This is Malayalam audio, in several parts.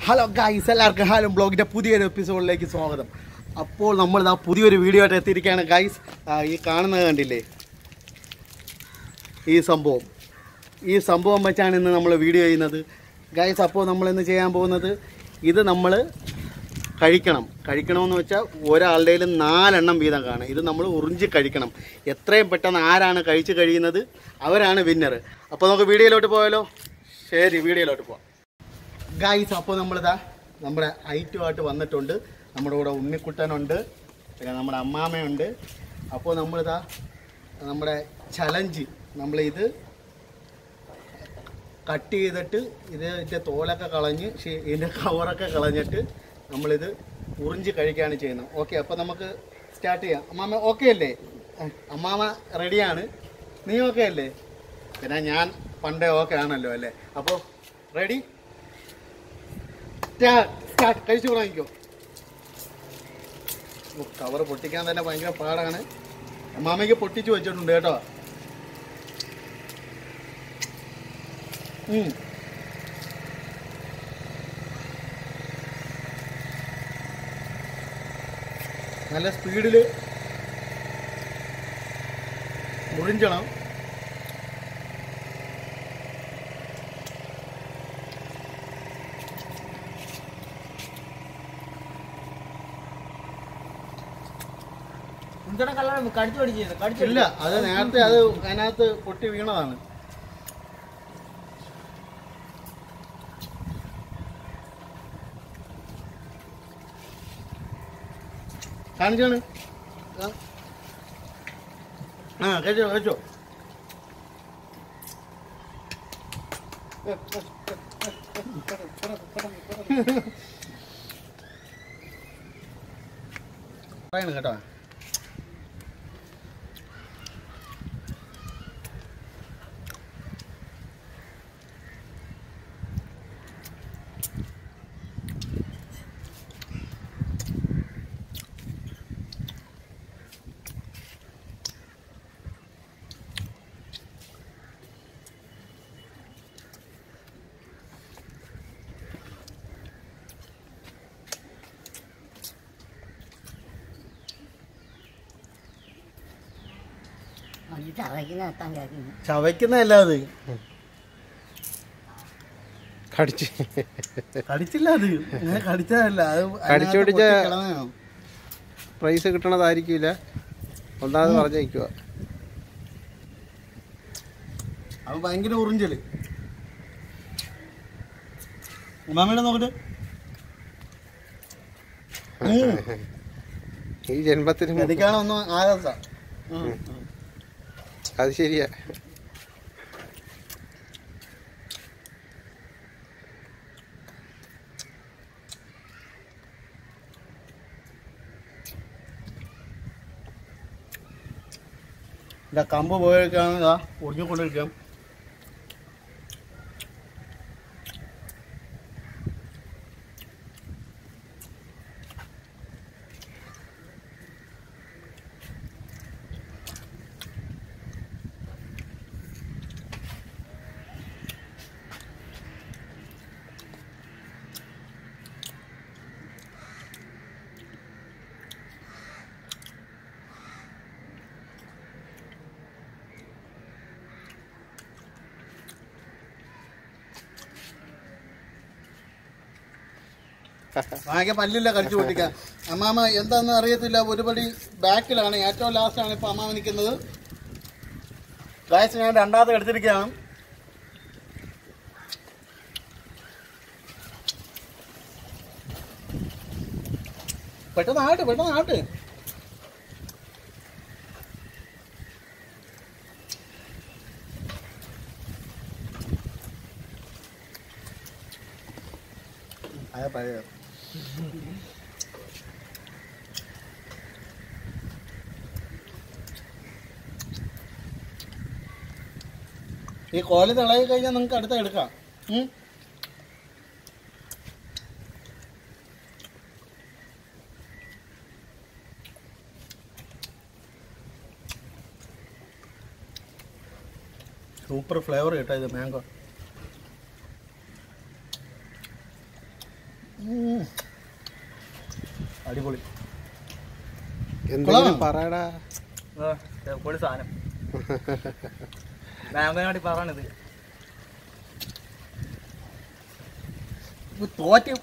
ഹലോ ഗൈസ് എല്ലാവർക്കും ഹലോ ബ്ലോഗിൻ്റെ പുതിയൊരു എപ്പിസോഡിലേക്ക് സ്വാഗതം അപ്പോൾ നമ്മൾ ഇതാ പുതിയൊരു വീഡിയോ ആയിട്ട് എത്തിയിരിക്കുകയാണ് ഗൈസ് ഈ കാണുന്നത് കണ്ടില്ലേ ഈ സംഭവം ഈ സംഭവം വെച്ചാണ് ഇന്ന് നമ്മൾ വീഡിയോ ചെയ്യുന്നത് ഗൈസ് അപ്പോൾ നമ്മൾ ഇന്ന് ചെയ്യാൻ പോകുന്നത് ഇത് നമ്മൾ കഴിക്കണം കഴിക്കണമെന്ന് വെച്ചാൽ ഒരാളുടെ നാലെണ്ണം വീതം കാണും ഇത് നമ്മൾ ഉറിഞ്ചി കഴിക്കണം എത്രയും പെട്ടെന്ന് ആരാണ് കഴിച്ച് കഴിയുന്നത് അവരാണ് വിന്നർ അപ്പോൾ നമുക്ക് വീഡിയോയിലോട്ട് പോയാലോ ശരി വീഡിയോയിലോട്ട് പോവാം ഗൈസ് അപ്പോൾ നമ്മളിതാ നമ്മുടെ ഐറ്റുമായിട്ട് വന്നിട്ടുണ്ട് നമ്മുടെ കൂടെ ഉണ്ണിക്കുട്ടനുണ്ട് പിന്നെ നമ്മുടെ അമ്മാമ്മയുണ്ട് അപ്പോൾ നമ്മളിതാ നമ്മുടെ ചലഞ്ച് നമ്മളിത് കട്ട് ചെയ്തിട്ട് ഇത് ഇതിൻ്റെ തോലൊക്കെ കളഞ്ഞ് ശേ- ഇതിൻ്റെ കവറൊക്കെ കളഞ്ഞിട്ട് നമ്മളിത് ഉറിഞ്ച് കഴിക്കുകയാണ് ചെയ്യുന്നത് ഓക്കെ അപ്പോൾ നമുക്ക് സ്റ്റാർട്ട് ചെയ്യാം അമ്മാമ്മ ഓക്കെ അല്ലേ അഹ് അമ്മാമ്മ റെഡിയാണ് നീ ഓക്കെ അല്ലേ പിന്നെ ഞാൻ പണ്ടേ ഓക്കെ ആണല്ലോ അല്ലേ അപ്പോൾ റെഡി സ്റ്റാർട്ട് കഴിച്ചു തുടങ്ങിക്കോ കവർ പൊട്ടിക്കാൻ തന്നെ ഭയങ്കര പാടാണ് അമ്മാമ്മയ്ക്ക് പൊട്ടിച്ചു വെച്ചിട്ടുണ്ട് കേട്ടോ ഉം. നല്ല സ്പീഡിൽ മുറിഞ്ചണം എന്താണ് കല്യാണം കടിച്ചു പഠിച്ചത് കടിച്ചു ഇല്ല അത് നേരത്തെ അത് അതിനകത്ത് പൊട്ടി വീണതാണ് കാണിച്ചാണ് ആ കഴിച്ചോ കഴിച്ചോ പറയണം കേട്ടോ ചവയ്ക്കുന്ന എത്താൻ കേൾക്കുന്നു ചവയ്ക്കുന്നതല്ല അത് കടിച്ച് കടിച്ചില്ല അത് ഇങ്ങനെ കടിച്ചതല്ല അത് കടിച്ച് അതിനകത്ത് പിടിച്ച- പൊട്ടി കിടന്നതാണ്. പ്രൈസ് കിട്ടണതായിരിക്കില്ല ഒന്നാമത് പറഞ്ഞേക്കുക അത് ഭയങ്കര ഉറിഞ്ചല് ഉമ്മാമ്മയുടെ നോക്കട്ടെ ഉം. ഈ ജന്മത്തിന് മുമ്പ് എനിക്കാണ് ഒന്നും ആകാത്ത അത് ശരിയാ ഇതാ കമ്പ് പോയേക്കാണ് ഇതാ ഒടിഞ്ഞുകൊണ്ടിരിക്കാം ആകെ പല്ലില്ല കടിച്ചു പൊട്ടിക്കാൻ അമ്മാമ എന്താന്ന് അറിയത്തില്ല ഒരുപടി ബാക്കിലാണ് ഏറ്റവും ലാസ്റ്റാണ് ഇപ്പൊ അമ്മാമ നിൽക്കുന്നത് ഗായസ് ഞാൻ രണ്ടാമത് എടുത്തിരിക്കുകയാണ് പെട്ടെന്ന് ആവട്ടെ പെട്ടെന്ന് ആവട്ടെ അതെ പഴയ ഈ കോലി തിളകി കഴിഞ്ഞാൽ നിങ്ങൾക്ക് അടുത്ത എടുക്കാം ഉം? സൂപ്പർ ഫ്ലേവർ കേട്ടോ ഇത് മാംഗോ ഉം. അടിപൊളി എന്തെങ്കിലും കൊള്ളാം. പറയടാ പൊളി സാധനം ബാങ്കനാട്ടി പറയണത് ഇത് തോറ്റു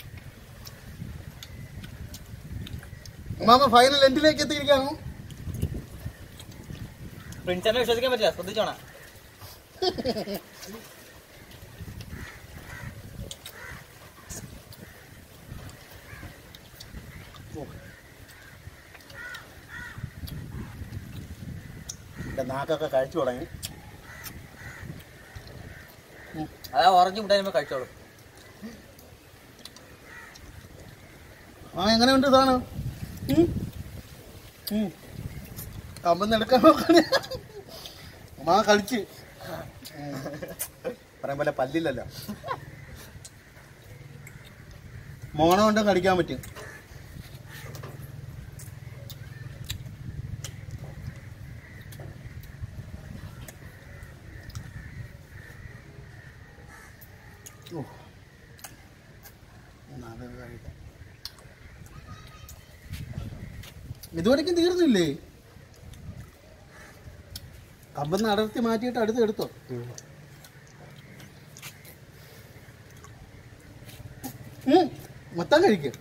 മാമ ഫൈനൽ എൻഡിലേക്ക് എത്തിയിരിക്കാണോ പ്രിൻസിനെ വിശ്വസിക്കാൻ പറ്റില്ല ശ്രദ്ധിച്ചോണ എന്റെ നാക്കൊക്കെ കഴിച്ചു തുടങ്ങി അതാ ഓറഞ്ച് മുട്ടായി കഴിച്ചോളൂ ആ എങ്ങനെയുണ്ട് സാധനം ഉം? ഉം. കമ്പന്ന് എടുക്കാൻ നോക്കണേ മാ കളിച്ച് ഉം. പറയാൻ പോലെ പല്ലില്ലല്ലോ മോണ കൊണ്ട് കടിക്കാൻ പറ്റും ഓ. എന്നാ അതൊന്ന് കഴിക്കാം. ഇതുവരെയ്ക്കും തീർന്നില്ലേ കമ്പന്ന് അടർത്തി മാറ്റിയിട്ട് അടുത്ത് എടുത്തോ ഉം. ഉം, മൊത്തം കഴിക്കും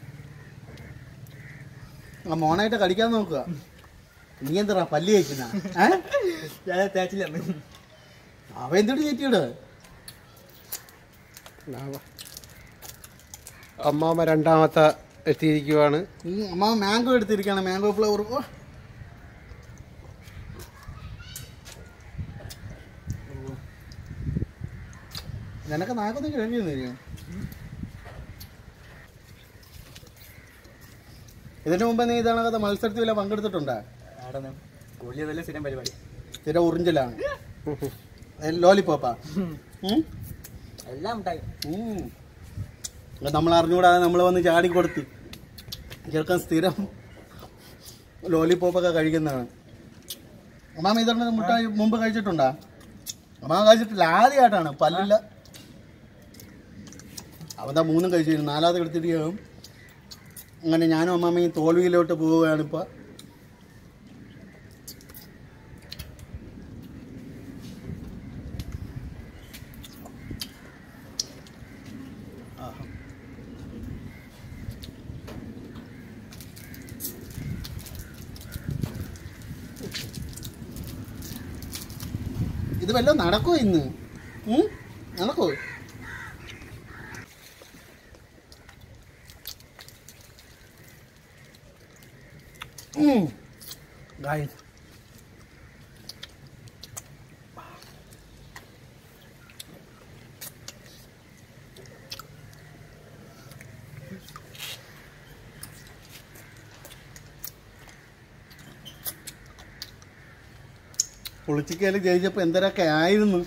ആ മോണായിട്ട് കടിക്കാൻ നോക്കുക നീ എന്താ പല്ലി കഴിക്കുന്ന ഞാൻ തേച്ചില്ല അവ എന്തിട്ട് ചേറ്റിയിട് ലാഭം. അമ്മാമ്മ രണ്ടാമത്തെ എത്തിയിരിക്കുവാണ് അമ്മ മാംഗോ എടുത്തിരിക്കുകയാണ് മാംഗോ ഫ്ലവർ ഓ നിനക്ക് നാക്കൊന്നും കഴിഞ്ഞിരുന്നില്ല ഇതിനു മുമ്പ് നീ ഇതാണ് കഥ മത്സരത്തിൽ വല്ല പങ്കെടുത്തിട്ടുണ്ടാ ആടന്ന് പുള്ളിയതല്ലേ സ്ഥിരം പരിപാടി സ്ഥിര ഉറിഞ്ചലാണ് ലോലിപ്പോപ്പാ ഉം? എല്ലാം മുട്ടായി ഉം. ഇത് നമ്മൾ അറിഞ്ഞുകൂടാതെ നമ്മൾ വന്ന് ചാടി കൊടുത്ത് ചെറുക്കൻ സ്ഥിരം ലോലിപ്പോപ്പൊക്കെ കഴിക്കുന്നതാണ് അമ്മാമ ഇതുകൊണ്ട് മുട്ടായി മുമ്പ് കഴിച്ചിട്ടുണ്ടാ അമ്മാമ കഴിച്ചിട്ടില്ല ആദ്യമായിട്ടാണ് പല്ലില്ല അവന്താ മൂന്നും കഴിച്ചിരുന്നു നാലാമത് എടുത്തിരിക്കുകയും അങ്ങനെ ഞാനും അമ്മാമ്മയും തോൽവിയിലോട്ട് പോവുകയാണ് ഇപ്പൊ ഇത് വല്ലതും നടക്കുമോ ഇന്ന് ഉം? നടക്കുമോ ഉം. Guys. പുളിച്ചിക്കയിൽ ജയിച്ചപ്പോ എന്തരൊക്കെ ആയിരുന്നു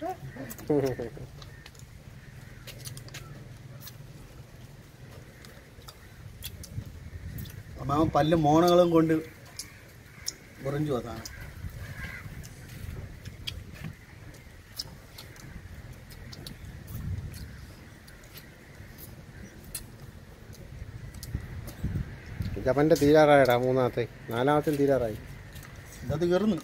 അമ്മാവൻ പല്ല് മോണകളും കൊണ്ട് ഉറിഞ്ചു അതാണ് ജപന്റെ തീരാറായടാ മൂന്നാമത്തെ നാലാമത്തെ തീരാറായി ഇതത് കയറുന്നു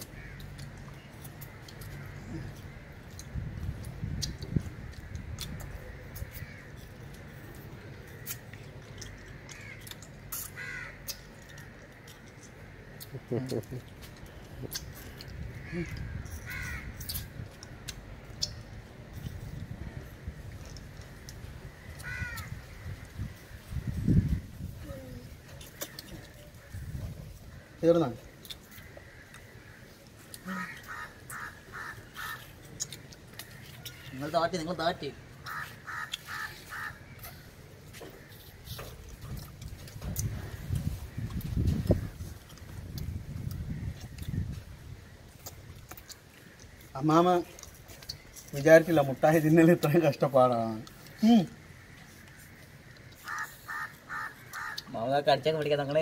തീർന്നാ നിങ്ങൾ താറ്റി നിങ്ങൾ താറ്റി അമ്മാമ വിചാരിച്ചില്ല മുട്ടായി തിന്നൽ ഇത്രയും കഷ്ടപ്പാടാണ് ഉം. മാമ കടിച്ചൊക്കെ പിടിക്കാം നിങ്ങളെ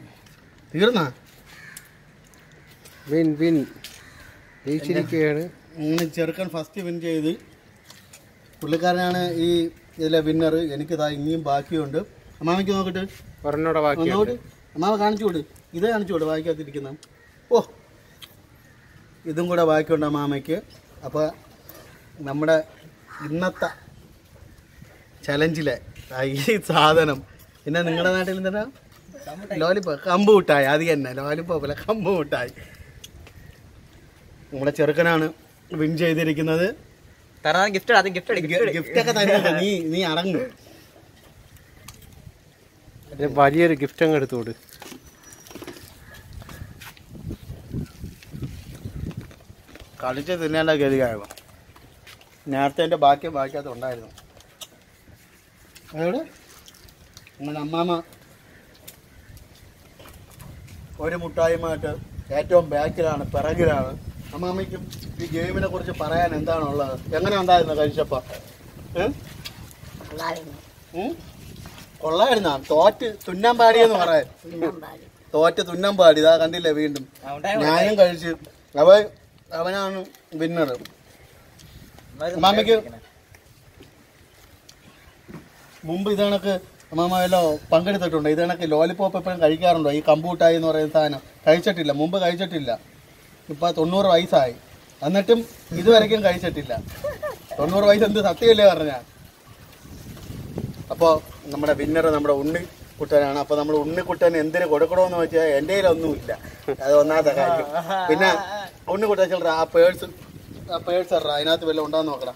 തീർന്നാ വിൻ വിൻ ജയിച്ചിരിക്കുകയാണ് അങ്ങനെ ചെറുക്കൻ ഫസ്റ്റ് വിൻ ചെയ്ത് പുള്ളിക്കാരനാണ് ഈ ഇതിലെ വിന്നർ എനിക്കിതാ ഇനിയും ബാക്കിയുണ്ട് അമ്മാമയ്ക്ക് നോക്കട്ടെ ഒരെണ്ണോടെ ബാക്കിയുണ്ട് ഒന്നുകൂടി അമ്മാവ കാണിച്ചു കൊടു ഇത് കാണിച്ചു കൊടു ബാക്കിയകത്തിരിക്കുന്ന ഓ ഇതും കൂടെ ബാക്കിയുണ്ട് അമ്മാമയ്ക്ക് അപ്പോൾ നമ്മുടെ ഇന്നത്തെ ചലഞ്ചിലെ ഈ സാധനം പിന്നെ നിങ്ങളുടെ നാട്ടിൽ എന്താ ലോലിപ്പോ കമ്പ് മിഠായി അത് തന്നെ ലോലിപ്പോ പോലെ കമ്പ് മിഠായി നമ്മുടെ ചെറുക്കനാണ് വിൻ ചെയ്തിരിക്കുന്നത് തരാൻ ഗിഫ്റ്റ് അത് ഗിഫ്റ്റ് ഗിഫ്റ്റ് ഗിഫ്റ്റ് ഒക്കെ തരുന്നത് നീ നീ അടങ്ങും ഒരു വലിയൊരു ഗിഫ്റ്റ് അങ്ങ് എടുത്തുകൊട് കളിച്ച് തിന്നേണ്ട ഗതികായിരുന്നു നേരത്തെ എൻ്റെ ബാക്കി ബാക്കിയകത്ത് ഉണ്ടായിരുന്നു അതോടെ അങ്ങനെ അമ്മാമ്മ ഒരു മുട്ടായുമായിട്ട് ഏറ്റവും ബാക്കിലാണ് പിറകിലാണ് അമ്മാമ്മയ്ക്കും ഈ ഗെയിമിനെ കുറിച്ച് പറയാൻ എന്താണുള്ളത് എങ്ങനെ ഉണ്ടായിരുന്നു കഴിച്ചപ്പോ ഏ? ഉം? കൊള്ളായിരുന്നാ തോറ്റ് തുന്നാൻ പാടിയെന്ന് പറയാൻ തോറ്റ് തുന്നാൻ പാടി ഇതാ കണ്ടില്ലേ വീണ്ടും ഞാനും കഴിച്ചു അവൻ അവനാണ് വിന്നർ അമ്മാമ്മയ്ക്ക് മുമ്പ് ഇത് കണക്ക് അമ്മാമ്മ വല്ലോ പങ്കെടുത്തിട്ടുണ്ടോ ഇത് കണക്ക് ലോലിപ്പോപ്പ് എപ്പോഴും കഴിക്കാറുണ്ടോ ഈ കമ്പൂട്ടായി എന്ന് പറയുന്ന സാധനം കഴിച്ചിട്ടില്ല മുമ്പ് കഴിച്ചിട്ടില്ല ഇപ്പൊ തൊണ്ണൂറ് വയസ്സായി എന്നിട്ടും ഇതുവരെയ്ക്കും കഴിച്ചിട്ടില്ല തൊണ്ണൂറ് വയസ്സ് എന്ത് സത്യമല്ലേ പറഞ്ഞ അപ്പോൾ നമ്മുടെ വിന്നർ നമ്മുടെ ഉണ്ണിക്കുട്ടനാണ് അപ്പോൾ നമ്മൾ ഉണ്ണിക്കുട്ടൻ എന്തിനു കൊടുക്കണമെന്ന് വെച്ചാൽ എൻ്റെ കയ്യിലൊന്നുമില്ല അത് ഒന്നാമത്തെ കാര്യം പിന്നെ ഉണ്ണിക്കുട്ടൻ ചിലർ ആ പേഴ്സ് ആ പേഴ്സ് ഇറ അതിനകത്ത് വല്ലതും ഉണ്ടാന്ന് നോക്കണം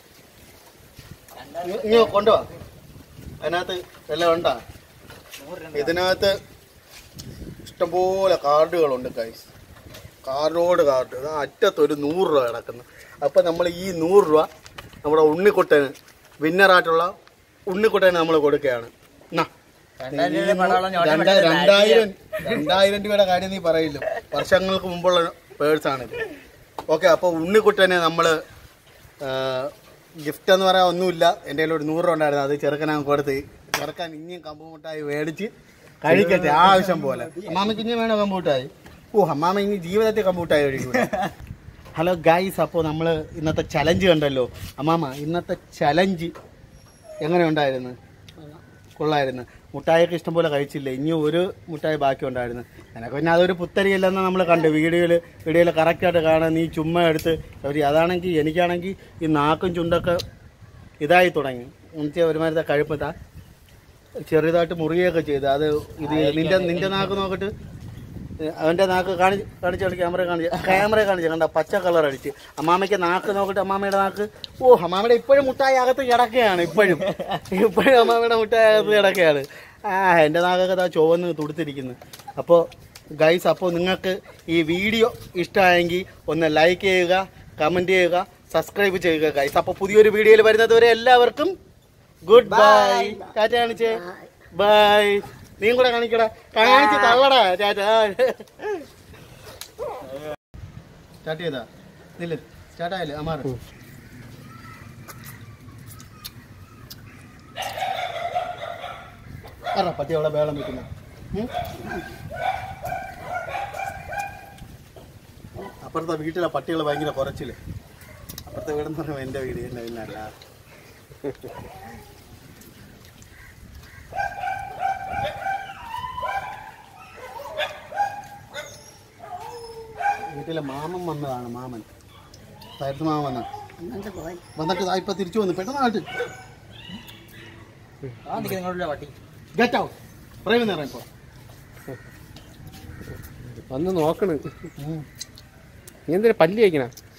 ഇനി കൊണ്ടുവാ അതിനകത്ത് വല്ലതും ഉണ്ടാ ഇതിനകത്ത് ഇഷ്ടംപോലെ കാർഡുകളുണ്ട് കൈസ് കാർഡോട് കാർഡ് ഇത് അറ്റത്തൊരു നൂറ് രൂപ കിടക്കുന്നു അപ്പം നമ്മൾ ഈ നൂറ് രൂപ നമ്മുടെ ഉണ്ണിക്കുട്ടന് വിന്നറായിട്ടുള്ള ഉണ്ണിക്കുട്ടന് നമ്മൾ കൊടുക്കുകയാണ് എന്നാ. രണ്ടായിരം രൂപ പണമുള്ള ഞോട്ടം രണ്ടാ- വെച്ചിട്ട് രണ്ടായിരം രണ്ടായിരം രൂപയുടെ കാര്യം നീ പറയില്ല വർഷങ്ങൾക്ക് മുമ്പുള്ള പേഴ്സാണിത് ഓക്കെ അപ്പോൾ ഉണ്ണിക്കുട്ടന് നമ്മൾ ഗിഫ്റ്റ് എന്ന് പറയാൻ ഒന്നുമില്ല എൻ്റെ കയ്യിൽ ഒരു നൂറ് രൂപ ഉണ്ടായിരുന്നു അത് ചെറുക്കനാൻ കൊടുത്ത് ചെറുക്കാൻ ഇനിയും കമ്പുമുട്ടായി മേടിച്ച് കഴിക്കട്ടെ ആവശ്യം പോലെ അമ്മാമയ്ക്ക് ഇനി വേണോ കമ്പൂട്ടായി ഓ അമ്മാമ ഇനി ജീവിതത്തിൽ കമ്പൂട്ടായി കഴിക്കൂല ഹലോ ഗൈസ് അപ്പോൾ നമ്മൾ ഇന്നത്തെ ചലഞ്ച് കണ്ടല്ലോ അമ്മാമ ഇന്നത്തെ ചലഞ്ച് എങ്ങനെ ഉണ്ടായിരുന്നു കൊള്ളായിരുന്നു മുട്ടായൊക്കെ ഇഷ്ടംപോലെ കഴിച്ചില്ല ഇനി ഒരു മുട്ടായി ബാക്കി ഉണ്ടായിരുന്നു എനിക്ക് പിന്നെ അതൊരു പുത്തരിയല്ലെന്ന് നമ്മൾ കണ്ടു വീഡിയോയിൽ വീഡിയോയിൽ കറക്റ്റായിട്ട് കാണാൻ നീ ചുമ്മാ എടുത്ത് ഒരു അതാണെങ്കിൽ എനിക്കാണെങ്കിൽ ഈ നാക്കും ചുണ്ടൊക്കെ ഇതായി തുടങ്ങി എന്നുവെച്ചാൽ ഒരുമാതിരത്തെ കഴുപ്പത്താ ചെറുതായിട്ട് മുറിയൊക്കെ ചെയ്ത് അത് ഇത് നിന്റെ നിന്റെ നാക്ക് നോക്കിട്ട് അവന്റെ നാക്ക് കാണിച്ച് കാണിച്ചു ക്യാമറ കാണിച്ച് ക്യാമറ കാണിച്ച് കണ്ട പച്ച കളർ അടിച്ച് അമ്മാമയ്ക്ക് നാക്ക് നോക്കിട്ട് അമ്മാമ്മയുടെ നാക്ക് ഓ അമ്മാമ്മയുടെ ഇപ്പോഴും മുട്ടായി അകത്ത് കിടക്കുകയാണ് ഇപ്പോഴും ഇപ്പോഴും അമ്മാമ്മയുടെ മുട്ടായി അകത്ത് കിടക്കുകയാണ് ആ എൻ്റെ നാക്കൊക്കെ ദാ ചുവന്ന് തുടുത്തിരിക്കുന്നു അപ്പോൾ ഗൈസ് അപ്പോൾ നിങ്ങൾക്ക് ഈ വീഡിയോ ഇഷ്ടമായെങ്കിൽ ഒന്ന് ലൈക്ക് ചെയ്യുക കമൻറ്റ് ചെയ്യുക സബ്സ്ക്രൈബ് ചെയ്യുക ഗൈസ് അപ്പോൾ പുതിയൊരു വീഡിയോയിൽ വരുന്നത് വരെ എല്ലാവർക്കും ഗുഡ് ബൈ ടാറ്റ കാണിച്ചേ ബൈ നീയും കൂടെ കാണിക്കടാ കാണിച്ച് തള്ളടാ ടാറ്റ സ്റ്റാർട്ട് ചെയ്താ നില്ല സ്റ്റാർട്ട് ആയില്ലേ അമാർ പറ പട്ടി അവിടെ വേളം വെക്കുന്ന അപ്പുറത്തെ വീട്ടിലെ പട്ടികൾ ഭയങ്കര കുറച്ചില് അപ്പുറത്തെ വീടെന്ന് പറയുമ്പോൾ എൻ്റെ വീട് എൻ്റെ പിന്നല്ല വീട്ടിലെ മാമൻ വന്നതാണ് മാമൻ സൈഡ് മാമൻ വന്ന വന്നിട്ട് ദാ ഇപ്പൊ തിരിച്ചു വന്നു പെട്ടെന്ന് ആട്ട് ആ നിൽക്കുന്ന നിങ്ങളുടെ പട്ടി ഗെറ്റ് ഔട്ട് പറയുന്ന നേരം ഇപ്പൊ വന്ന് നോക്കണ് നീ എന്തിനാ പല്ല് കഴിക്കണ